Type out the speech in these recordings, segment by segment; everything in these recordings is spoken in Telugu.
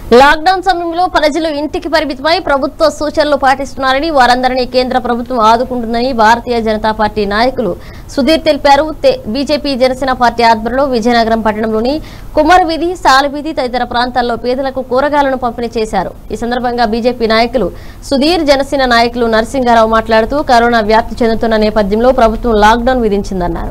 లాక్డౌన్ సమయంలో ప్రజలు ఇంటికి పరిమితమై ప్రభుత్వ సూచనలు పాటిస్తున్నారని వారందరినీ కేంద్ర ప్రభుత్వం ఆదుకుంటుందని భారతీయ జనతా పార్టీ నాయకులు సుధీర్ తెలిపారు తే- బీజేపీ జనసేన పార్టీ ఆధ్వర్యంలో విజయనగరం పట్టణంలోని కుమార్ వీధి సాలవీధి తదితర ప్రాంతాల్లో పేదలకు కూరగాయలను పంపిణీ చేశారు ఈ సందర్భంగా బీజేపీ నాయకులు సుధీర్ జనసేన నాయకులు నరసింహారావు మాట్లాడుతూ కరోనా వ్యాప్తి చెందుతున్న నేపథ్యంలో ప్రభుత్వం లాక్డౌన్ విధించిందన్నారు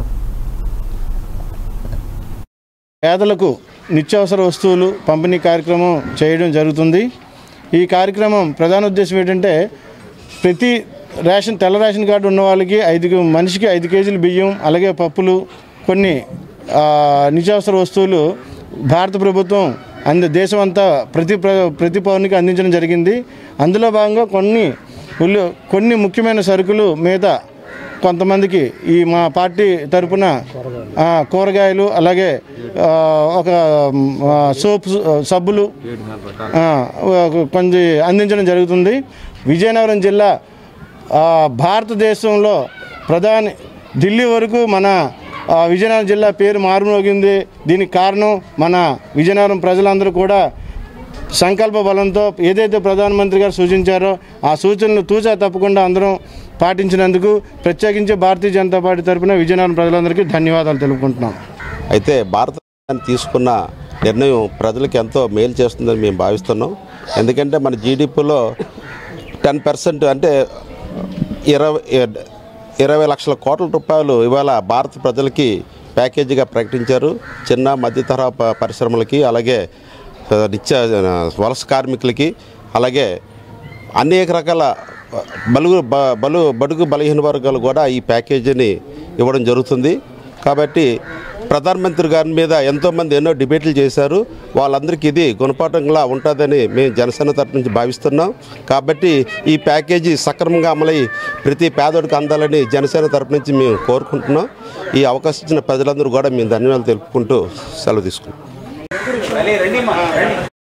పేదలకు నిత్యావసర వస్తువులు పంపిణీ కార్యక్రమం చేయడం జరుగుతుంది ఈ కార్యక్రమం ప్రధాన ఉద్దేశం ఏంటంటే ప్రతి రేషన్ తెల్ల రేషన్ కార్డు ఉన్న వాళ్ళకి ఐదు మనిషికి ఐదు కేజీలు బియ్యం అలాగే పప్పులు కొన్ని ఆ, నిత్యావసర వస్తువులు భారత ప్రభుత్వం అంద దేశం అంతా ప్రతి ప్ర- ప్రతి పౌరునికి అందించడం జరిగింది అందులో భాగంగా కొన్ని ఉల్లి- కొన్ని ముఖ్యమైన సరుకులు మీద కొంతమందికి ఈ మా పార్టీ తరపున ఆ, కూరగాయలు అలాగే ఆ, ఒక ఆ, సోప్ సబ్బులు ఆ, కొంచెం అందించడం జరుగుతుంది విజయనగరం జిల్లా ఆ, భారతదేశంలో ప్రధాని ఢిల్లీ వరకు మన ఆ, విజయనగరం జిల్లా పేరు మారుమోగింది దీనికి కారణం మన విజయనగరం ప్రజలందరూ కూడా సంకల్ప బలంతో ఏదైతే ప్రధానమంత్రి గారు సూచించారో ఆ సూచనలు తూచా తప్పకుండా అందరం పాటించినందుకు ప్రత్యేకించి భారతీయ జనతా పార్టీ తరపున విజయనగరం ప్రజలందరికీ ధన్యవాదాలు తెలుపుకుంటున్నాం అయితే భారత తీసుకున్న నిర్ణయం ప్రజలకు ఎంతో మేలు చేస్తుందని మేము భావిస్తున్నాం ఎందుకంటే మన జీడిపిలో టెన్ పర్సెంట్ అంటే ఇరవై ఇరవై లక్షల కోట్ల రూపాయలు ఇవాళ భారత ప్రజలకి ప్యాకేజీగా ప్రకటించారు చిన్న మధ్య తరహా ప- పరిశ్రమలకి అలాగే ఆ, నిత్య ఆ, వలస కార్మికులకి అలాగే అనేక రకాల బలుగు బ- బలు బడుగు బలహీన వర్గాలు కూడా ఈ ప్యాకేజీని ఇవ్వడం జరుగుతుంది కాబట్టి ప్రధానమంత్రి గారి మీద ఎంతోమంది ఎన్నో డిబేట్లు చేశారు వాళ్ళందరికీ ఇది గుణపాఠంగా ఉంటుందని మేము జనసేన తరపు నుంచి భావిస్తున్నాం కాబట్టి ఈ ప్యాకేజీ సక్రమంగా అమలై ప్రతి పేదోడికి అందాలని జనసేన తరపు నుంచి మేము కోరుకుంటున్నాం ఈ అవకాశం ఇచ్చిన ప్రజలందరూ కూడా మేము ధన్యవాదాలు తెలుపుకుంటూ సెలవు తీసుకుంటాం